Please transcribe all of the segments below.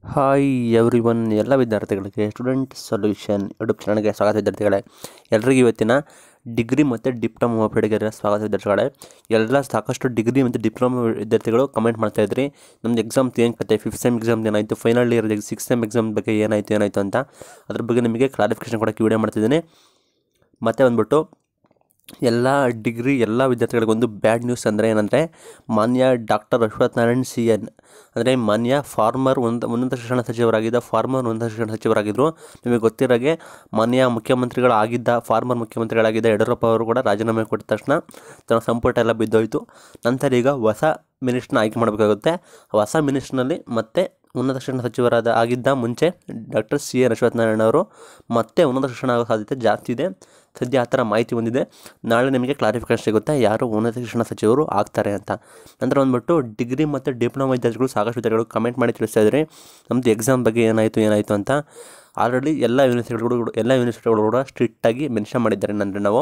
hi every one ಎಲ್ಲ ವಿದ್ಯಾರ್ಥಿಗಳಿಗೆ student solution YouTube ಚಾನಲ್ಗೆ ಸ್ವಾಗತ ವಿದ್ಯಾರ್ಥಿಗಳೇ ಎಲ್ರಿಗೂ ಇವತ್ತಿನ ಡಿಗ್ರಿ ಮತ್ತು ಡಿಪ್ಲೊಮಾ ಪೀಳಿಗೆಗೆ ಸ್ವಾಗತ ವಿದ್ಯಾರ್ಥಿಗಳೇ ಎಲ್ಲ ಸಾಕಷ್ಟು ಡಿಗ್ರಿ ಮತ್ತು ಡಿಪ್ಲೊಮಾ ವಿದ್ಯಾರ್ಥಿಗಳು ಕಮೆಂಟ್ ಮಾಡ್ತಾ ಇದ್ರಿ ನಮ್ದು ಎಕ್ಸಾಮ್ ಏನು ಕತೆ ಫಿಫ್ತ್ ಸೆಮ್ ಎಕ್ಸಾಮ್ ಏನಾಯಿತು final year six sem exam ಬಗ್ಗೆ ಏನಾಯಿತು ಏನಾಯಿತು ಅಂತ ಅದ್ರ ಬಗ್ಗೆ ನಿಮಗೆ ಕ್ಲಾರಿಫಿಕೇಶನ್ ಕೊಡೋಕ್ಕೆ ವಿಡಿಯೋ ಮಾಡ್ತಿದ್ದೀನಿ ಮತ್ತು ಬಂದ್ಬಿಟ್ಟು ಎಲ್ಲ ಡಿಗ್ರಿ ಎಲ್ಲ ವಿದ್ಯಾರ್ಥಿಗಳಿಗೊಂದು ಬ್ಯಾಡ್ ನ್ಯೂಸ್ ಅಂದರೆ ಏನಂದರೆ ಮಾನ್ಯ doctor Ashwath Narayan C N ಅಂದರೆ ಮಾನ್ಯ ಫಾರ್ಮರ್ ಉನ್ನತ ಉನ್ನತ ಶಿಕ್ಷಣ ಸಚಿವರಾಗಿದ್ದ ಫಾರ್ಮರ್ ಉನ್ನತ ಶಿಕ್ಷಣ ಸಚಿವರಾಗಿದ್ದರು ನಿಮಗೆ ಗೊತ್ತಿರೋಗೆ ಮಾನ್ಯ ಮುಖ್ಯಮಂತ್ರಿಗಳು ಆಗಿದ್ದ ಫಾರ್ಮರ್ ಮುಖ್ಯಮಂತ್ರಿಗಳಾಗಿದ್ದ ಯಡಿಯೂರಪ್ಪ ಅವರು ಕೂಡ ರಾಜೀನಾಮೆ ಕೊಟ್ಟ ತಕ್ಷಣ ತನ್ನ ಸಂಪುಟ ಎಲ್ಲ ಬಿದ್ದೋಯ್ತು ನಂತರ ಈಗ ಹೊಸ ಮಿನಿಸ್ಟ್ರನ್ನ ಆಯ್ಕೆ ಮಾಡಬೇಕಾಗುತ್ತೆ ಹೊಸ ಮಿನಿಸ್ಟ್ರಲ್ಲಿ ಮತ್ತೆ ಉನ್ನತ ಶಿಕ್ಷಣ ಸಚಿವರಾದ ಆಗಿದ್ದ ಮುಂಚೆ ಡಾಕ್ಟರ್ ಸಿ ಎನ್ ಅಶ್ವತ್ಥನಾರಾಯಣ ಅವರು ಮತ್ತೆ ಉನ್ನತ ಶಿಕ್ಷಣ ಆಗೋ ಸಾಧ್ಯತೆ ಜಾಸ್ತಿ ಇದೆ ಸದ್ಯ ಆ ಥರ ಮಾಹಿತಿ ಬಂದಿದೆ ನಾಳೆ ನಿಮಗೆ ಕ್ಲಾರಿಫಿಕೇಶನ್ ಸಿಗುತ್ತೆ ಯಾರು ಉನ್ನತ ಶಿಕ್ಷಣ ಸಚಿವರು ಆಗ್ತಾರೆ ಅಂತ ನಂತರ ಬಂದ್ಬಿಟ್ಟು ಡಿಗ್ರಿ ಮತ್ತು ಡಿಪ್ಲೊಮಾ ವಿದ್ಯಾರ್ಥಿಗಳು ಸಾಕಷ್ಟು ವಿದ್ಯಾರ್ಥಿಗಳು ಕಮೆಂಟ್ ಮಾಡಿ ತಿಳಿಸ್ತಾ ಇದ್ದಾರೆ ನಮ್ಮದು ಎಕ್ಸಾಮ್ ಬಗ್ಗೆ ಏನಾಯಿತು ಏನಾಯಿತು ಅಂತ ಆಲ್ರೆಡಿ ಎಲ್ಲ ಯೂನಿವರ್ಸಿಟಿಗಳು ಕೂಡ- ಎಲ್ಲ ಯೂನಿವರ್ಸಿಟಿಗಳು ಕೂಡ ಸ್ಟ್ರಿಕ್ಟಾಗಿ ಮೆನ್ಷನ್ ಮಾಡಿದ್ದಾರೆ ಅಂದರೆ ನಾವು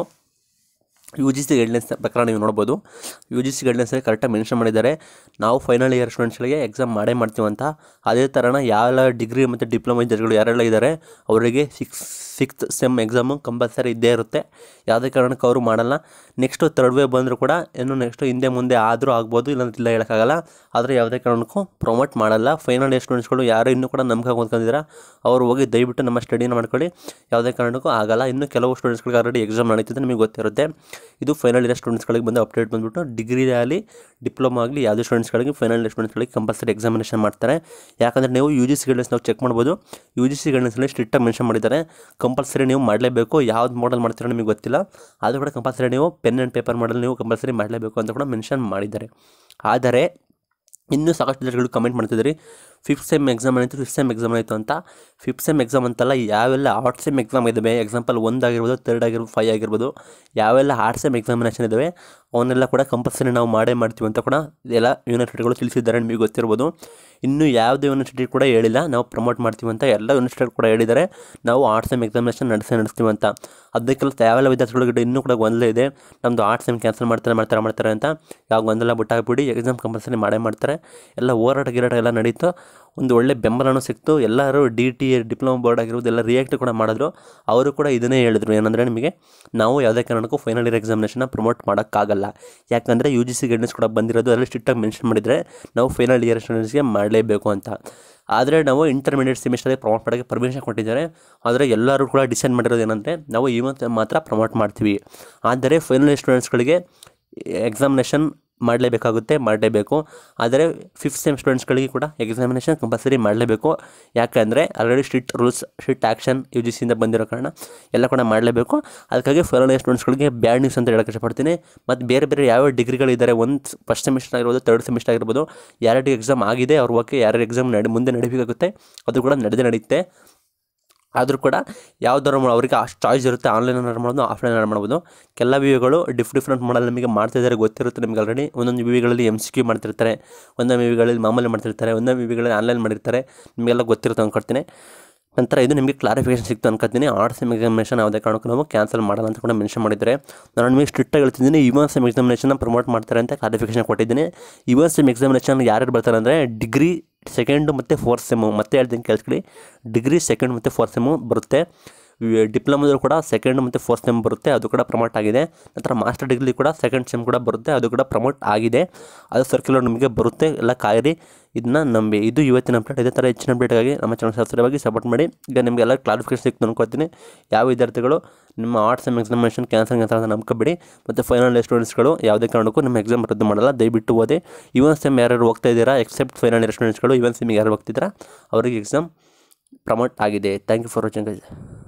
ಯು ಜಿ ಸಿ ಗೈಡ್ಲೈನ್ಸ್ ಪ್ರಕಾರ ನೀವು ನೋಡ್ಬೋದು ಯು ಜಿ ಸಿ ಗೈಡ್ಲೈನ್ಸಲ್ಲಿ ಕರೆಕ್ಟಾಗಿ ಮೆನ್ಷನ್ ಮಾಡಿದ್ದಾರೆ ನಾವು ಫೈನಲ್ ಇಯರ್ ಸ್ಟೂಡೆಂಟ್ಸ್ಗಳಿಗೆ ಎಕ್ಸಾಮ್ ಮಾಡೇ ಮಾಡ್ತೀವಿ ಅಂತ ಅದೇ ಥರನ ಯಾವ ಡಿಗ್ರಿ ಮತ್ತು ಡಿಪ್ಲೊಮಾ ವಿದ್ಯಾರ್ಥಿಗಳು ಯಾರೆಲ್ಲ ಇದ್ದಾರೆ ಅವರಿಗೆ six sixth sem exam compulsory ಇದ್ದೇ ಇರುತ್ತೆ ಯಾವುದೇ ಕಾರಣಕ್ಕೂ ಅವರು ಮಾಡಲ್ಲ ನೆಕ್ಸ್ಟು ತರ್ಡ್ ವೇವ್ ಬಂದರೂ ಕೂಡ ಇನ್ನು ನೆಕ್ಸ್ಟು ಹಿಂದೆ ಮುಂದೆ ಆದರೂ ಆಗ್ಬೋದು ಇಲ್ಲಾಂದ್ರೆ ಇಲ್ಲ ಹೇಳೋಕ್ಕಾಗಲ್ಲ ಆದರೆ ಯಾವುದೇ ಕಾರಣಕ್ಕೂ ಪ್ರೊಮೋಟ್ ಮಾಡಲ್ಲ ಫೈನಲ್ ಇಯರ್ ಸ್ಟೂಡೆಂಟ್ಸ್ಗಳು ಯಾರು ಇನ್ನೂ ಕೂಡ ನಂಬಿಕೆ ಓದ್ಕೊಂಡಿದ್ದೀರಾ ಅವರು ಹೋಗಿ ದಯವಿಟ್ಟು ನಮ್ಮ ಸ್ಟಡಿನ ಮಾಡ್ಕೊಳ್ಳಿ ಯಾವುದೇ ಕಾರಣಕ್ಕೂ ಆಗಲ್ಲ ಇನ್ನು ಕೆಲವು ಸ್ಟೂಡೆಂಟ್ಸ್ಗಳಿಗೆ ಆಲ್ರೆಡಿ ಎಕ್ಸಾಮ್ ನಡೀತಿದೆ ನಿಮಗೆ ಗೊತ್ತಿರುತ್ತೆ ಇದು ಫೈನಲ್ ಇಯರ್ ಸ್ಟೂಡೆಂಟ್ಸ್ಗಳಿಗೆ ಬಂದು ಅಪ್ಡೇಟ್ ಬಂದುಬಿಟ್ಟು ಡಿಗ್ರಿ ಆಗಲಿ ಡಿಪ್ಲೊಮಾ ಆಗಲಿ ಯಾವುದೇ ಸ್ಟೂಡೆಂಟ್ಸ್ಗಳಿಗೆ ಫೈನಲ್ ಇಯರ್ ಸ್ಟೂಡೆಂಟ್ಸ್ಗಳಿಗೆ ಕಂಪಲ್ಸರಿ ಎಕ್ಸಾಮಿನೇಷನ್ ಮಾಡ್ತಾರೆ ಯಾಕಂದರೆ ನೀವು ಯು ಜಿ ಸಿ ಗೈಡ್ಲೈನ್ಸ್ ನಾವು ಚೆಕ್ ಮಾಡ್ಬೋದು ಯು ಜಿ ಸಿ ಗೈಡ್ಲೈನ್ಸಲ್ಲಿ ಸ್ಟ್ರಿಕ್ಟಾಗಿ ಮೆನ್ಷನ್ ಮಾಡಿದ್ದಾರೆ ಕಂಪಲ್ಸರಿ ನೀವು ಮಾಡಲೇಬೇಕು ಯಾವ್ದು ಮಾಡಲ್ ಮಾಡ್ತೀರೋ ನಿಮಗೆ ಗೊತ್ತಿಲ್ಲ ಆದರೂ ಕೂಡ ಕಂಪಲ್ಸರಿ ನೀವು ಪೆನ್ ಆ್ಯಂಡ್ ಪೇಪರ್ ಮಾಡಲ್ ನೀವು ಕಂಪಲ್ಸರಿ ಮಾಡಲೇಬೇಕು ಅಂತ ಕೂಡ ಮೆನ್ಷನ್ ಮಾಡಿದ್ದಾರೆ ಆದರೆ ಇನ್ನೂ ಸಾಕಷ್ಟು ವಿದ್ಯಾರ್ಥಿಗಳು ಕಮೆಂಟ್ ಮಾಡ್ತಿದ್ದೀರಿ ಫಿಫ್ತ್ ಸೆಮ್ ಎಕ್ಸಾಮ್ ಆಯಿತು ಫಿಫ್ತ್ ಸೆಮ್ ಎಕ್ಸಾಮ್ ಆಯಿತು ಅಂತ ಫಿಫ್ತ್ ಸೆಮ್ ಎಕ್ಸಾಮ್ ಅಂತಲ್ಲ ಯಾವೆಲ್ಲ ಆರ್ಟ್ ಸೆಮ್ ಎಕ್ಸಾಮ್ ಇದ್ದಾವೆ ಎಕ್ಸಾಂಪಲ್ ಒಂದು ಆಗಿರ್ಬೋದು ತರ್ಡ್ ಆಗಿರ್ಬೋದು ಫೈವ್ ಆಗಿರ್ಬೋದು ಯಾವೆಲ್ಲ ಆರ್ಟ್ ಸೆಮ್ ಎಕ್ಸಾಮಿನೇಷನ್ ಇದ್ದಾವೆ ಅವನ್ನೆಲ್ಲ ಕೂಡ ಕಂಪಲ್ಸರಿ ನಾವು ಮಾಡೇ ಮಾಡ್ತೀವಿ ಅಂತ ಕೂಡ ಎಲ್ಲ ಯೂನಿವರ್ಸಿಟಿಗಳು ತಿಳಿಸಿದ್ದಾರೆ ನಿಮಗೆ ಗೊತ್ತಿರ್ಬೋದು ಇನ್ನೂ ಯಾವುದೇ ಯೂನಿವರ್ಸಿಟಿ ಕೂಡ ಹೇಳಿಲ್ಲ ನಾವು ಪ್ರಮೋಟ್ ಮಾಡ್ತೀವಿ ಅಂತ ಎಲ್ಲ ಯೂನಿವರ್ಸಿಟಿಗಳು ಕೂಡ ಹೇಳಿದ್ದಾರೆ ನಾವು ಆರ್ಟ್ ಸೆಮ್ ಎಕ್ಸಾಮಿನೇಷನ್ ನಡೆಸೇ ನಡೆಸ್ತೀವಿ ಅಂತ ಅದಕ್ಕೆಲ್ಲ ಯಾವೆಲ್ಲ ವಿದ್ಯಾರ್ಥಿಗಳಿಗೆ ಇನ್ನೂ ಕೂಡ ಗೊಂದಲ ಇದೆ ನಮ್ಮದು ಆರ್ಟ್ ಸೆಮ್ ಕ್ಯಾನ್ಸಲ್ ಮಾಡ್ತಾರೆ ಮಾಡ್ತಾರೆ ಮಾಡ್ತಾರೆ ಅಂತ ಯಾವ ಗೊಂದಲ ಬಿಟ್ಟಾಗ್ಬಿಡಿ ಎಕ್ಸಾಮ್ ಕಂಪಲ್ಸರಿ ಮಾಡೇ ಮಾಡ್ತಾರೆ ಎಲ್ಲ ಹೋರಾಟ ಗಿರಾಟ ಎಲ್ಲ ನಡೀತು ಒಂದು ಒಳ್ಳೆ ಬೆಂಬಲನೂ ಸಿಕ್ತು ಎಲ್ಲರೂ D T E diploma board ಆಗಿರ್ಬೋದು ಎಲ್ಲ ರಿಯಾಕ್ಟ್ ಕೂಡ ಮಾಡಿದ್ರು ಅವರು ಕೂಡ ಇದನ್ನೇ ಹೇಳಿದ್ರು ಏನಂದರೆ ನಿಮಗೆ ನಾವು ಯಾವುದೇ ಕಾರಣಕ್ಕೂ ಫೈನಲ್ ಇಯರ್ ಎಕ್ಸಾಮಿನೇಷನ್ನ ಪ್ರಮೋಟ್ ಮಾಡೋಕ್ಕಾಗಲ್ಲ ಯಾಕಂದರೆ ಯು ಜಿ ಸಿ ಗೈಡೆನ್ಸ್ ಕೂಡ ಬಂದಿರೋದು ಅದರಲ್ಲಿ ಸ್ಟ್ರಿಕ್ಟಾಗಿ ಮೆನ್ಷನ್ ಮಾಡಿದರೆ ನಾವು ಫೈನಲ್ ಇಯರ್ ಸ್ಟೂಡೆಂಟ್ಸ್ಗೆ ಮಾಡಲೇಬೇಕು ಅಂತ ಆದರೆ ನಾವು ಇಂಟರ್ಮೀಡಿಯೇಟ್ ಸೆಮಿಸ್ಟರ್ಗೆ ಪ್ರಮೋಟ್ ಮಾಡೋಕ್ಕೆ ಪರ್ಮಿಷನ್ ಕೊಟ್ಟಿದ್ದಾರೆ ಆದರೆ ಎಲ್ಲರೂ ಕೂಡ ಡಿಸೈಡ್ ಮಾಡಿರೋದು ಏನಂದರೆ ನಾವು ಇವತ್ತು ಮಾತ್ರ ಪ್ರಮೋಟ್ ಮಾಡ್ತೀವಿ ಆದರೆ ಫೈನಲ್ ಇಯರ್ ಸ್ಟೂಡೆಂಟ್ಸ್ಗಳಿಗೆ ಎಕ್ಸಾಮಿನೇಷನ್ ಮಾಡಲೇಬೇಕಾಗುತ್ತೆ ಮಾಡಲೇಬೇಕು ಆದರೆ ಫಿಫ್ತ್ ಸೆಮ್ ಸ್ಟೂಡೆಂಟ್ಸ್ಗಳಿಗೆ ಕೂಡ ಎಕ್ಸಾಮಿನೇಷನ್ ಕಂಪಲ್ಸರಿ ಮಾಡಲೇಬೇಕು ಯಾಕಂದರೆ already strict rules strict action U G ಸಿಯಿಂದ ಬಂದಿರೋ ಕಾರಣ ಎಲ್ಲ ಕೂಡ ಮಾಡಲೇಬೇಕು ಅದಕ್ಕಾಗಿ ಫೈನಲ್ ಇಯರ್ ಸ್ಟೂಡೆಂಟ್ಸ್ಗಳಿಗೆ ಬ್ಯಾಡ್ ನ್ಯೂಸ್ ಅಂತ ಹೇಳಕ್ಕೆ ಇಷ್ಟಪಡ್ತೀನಿ ಮತ್ತು ಬೇರೆ ಬೇರೆ ಯಾವ ಡಿಗ್ರಿಗಳಿದ್ದಾರೆ ಒಂದು ಫಸ್ಟ್ ಸೆಮಿಸ್ಟರ್ ಆಗಿರ್ಬೋದು ತರ್ಡ್ ಸೆಮಿಸ್ಟರ್ ಆಗಿರ್ಬೋದು ಯಾರ್ಯಾರಿಗೆ ಎಕ್ಸಾಮ್ ಆಗಿದೆ ಅವ್ರ ಓಕೆ ಯಾರ್ಯಾರು ಎಕ್ಸಾಮ್ ನಡೆ ಮುಂದೆ ನಡಿಬೇಕಾಗುತ್ತೆ ಅದು ಕೂಡ ನಡೆದೇ ನಡೆಯುತ್ತೆ ಆದರೂ ಕೂಡ ಯಾವ್ದಾರು ಮಾ- ಅವರಿಗೆ ಅಷ್ಟು ಚಾಯ್ಸ್ ಇರುತ್ತೆ ಆನ್ಲೈನ್ ಮಾಡ್ಬೋದು ಆಫ್ಲೈನ್ ಮಾಡ್ಬೋದು ಕೆಲ ವಿವಿಗಳು ಡಿಫ್ ಡಿಫ್ರೆಂಟ್ ಮಾಡಲ್ ನಿಮಗೆ ಮಾಡ್ತಿದ್ದಾರೆ ಗೊತ್ತಿರುತ್ತೆ ನಿಮಗೆ ಆಲ್ರೆಡಿ ಒಂದೊಂದು ವಿವಿಗಳಲ್ಲಿ ಎಮ್ ಸಿ ಕ್ಯೂ ಮಾಡ್ತಿರ್ತಾರೆ ಒಂದೊಂದು ವಿವಿಗಳಲ್ಲಿ ಮಾಮೂಲಿ ಮಾಡ್ತಿರ್ತಾರೆ ಒಂದೊಂದು ವಿವಿಗಳಲ್ಲಿ ಆನ್ಲೈನ್ ಮಾಡಿರ್ತಾರೆ ನಿಮಗೆಲ್ಲ ಗೊತ್ತಿರುತ್ತೆ ಅಂದ್ಕೊಡ್ತೀನಿ ನಂತರ ಇದು ನಿಮಗೆ ಕ್ಲಾರಿಫಿಕೇಶನ್ ಸಿಕ್ತು ಅನ್ಕೋತೀನಿ ಆರ್ಟ್ ಸೆಮ್ ಎಕ್ಸಾಮಿನೇಷನ್ ಯಾವುದೇ ಕಾರಣಕ್ಕೂ ನಾವು ಕ್ಯಾನ್ಸಲ್ ಮಾಡಲ್ಲ ಅಂತ ಕೂಡ ಮೆನ್ಷನ್ ಮಾಡಿದ್ದಾರೆ ನಾನು ನಿಮಗೆ ಸ್ಟ್ರಿಕ್ಟಾಗಿ ಹೇಳ್ತಿದ್ದೀನಿ ಇವನ್ ಸೆಮ್ ಎಕ್ಸಾಮಿನೇಷನ್ನ ಪ್ರಮೋಟ್ ಮಾಡ್ತಾರೆ ಅಂತ ಕ್ಲಾರಿಫಿಕೇಶನ್ ಕೊಟ್ಟಿದ್ದೀನಿ ಇವನ್ ಸೆಮ್ ಎಕ್ಸಾಮಿನೇಷನ್ ಯಾರ್ಯಾರು ಬರ್ತಾರೆ ಅಂದರೆ ಡಿಗ್ರಿ ಸೆಕೆಂಡು ಮತ್ತು ಫೋರ್ತ್ ಸೆಮ್ಮು ಮತ್ತೆ ಹೇಳ್ತೀನಿ ಕೇಳಿಸ್ಕೊಳ್ಳಿ ಡಿಗ್ರಿ ಸೆಕೆಂಡ್ ಮತ್ತು ಫೋರ್ತ್ ಸೆಮ್ಮು ಬರುತ್ತೆ ಡಿಪ್ಲೊಮೋದಲ್ಲೂ ಕೂಡ ಸೆಕೆಂಡ್ ಮತ್ತು ಫೋರ್ತ್ ಸೆಮ್ ಬರುತ್ತೆ ಅದು ಕೂಡ ಪ್ರಮೋಟ್ ಆಗಿದೆ ನಂತರ ಮಾಸ್ಟರ್ ಡಿಗ್ರಿ ಕೂಡ ಸೆಕೆಂಡ್ ಸೆಮ್ ಕೂಡ ಬರುತ್ತೆ ಅದು ಕೂಡ ಪ್ರಮೋಟ್ ಆಗಿದೆ ಅದು ಸರ್ಕ್ಯುಲರ್ ನಿಮಗೆ ಬರುತ್ತೆ ಎಲ್ಲ ಕಾಯಿರಿ ಇದನ್ನ ನಂಬಿ ಇದು ಇವತ್ತಿನ ಅಪ್ಡೇಟ್ ಇದೇ ಥರ ಹೆಚ್ಚಿನ ಅಪ್ಡೇಟ್ಗಾಗಿ ನಮ್ಮ ಚಾನಲ್ ಸಬ್ಸ್ಕ್ರೈಬ್ ಸಪೋರ್ಟ್ ಮಾಡಿ ಈಗ ನಿಮಗೆಲ್ಲ ಕ್ಲಾರಿಫಿಕೇಶನ್ ಸಿಕ್ತು ಅನ್ಕೋತೀನಿ ಯಾವ ವಿದ್ಯಾರ್ಥಿಗಳು ನಿಮ್ಮ arts M examination cancel cancel ಅಂತ ನಂಬ್ಕೊಬೇಡಿ ಮತ್ತು ಫೈನಲ್ ಇಯರ್ ಸ್ಟೂಡೆಂಟ್ಸ್ಗಳು ಯಾವುದೇ ಕಾರಣಕ್ಕೂ ನಿಮ್ಮ ಎಕ್ಸಾಮ್ ರದ್ದು ಮಾಡಲ್ಲ ದಯವಿಟ್ಟು ಓದಿ ಇವನ್ ಸೆಮ್ ಯಾರು ಹೋಗ್ತಾ ಇದ್ದೀರಾ ಎಕ್ಸೆಪ್ಟ್ ಫೈನಲ್ ಇಯರ್ ಸ್ಟೂಡೆಂಟ್ಸ್ಗಳು ಇವನ್ ಸೆಮಿಗೆ ಯಾರು ಹೋಗ್ತಿದ್ದೀರಾ ಅವರಿಗೆ ಎಕ್ಸಾಮ್ ಪ್ರಮೋಟ್ ಆಗಿದೆ ಥ್ಯಾಂಕ್ ಯು ಫಾರ್ ವಾಚಿಂಗ್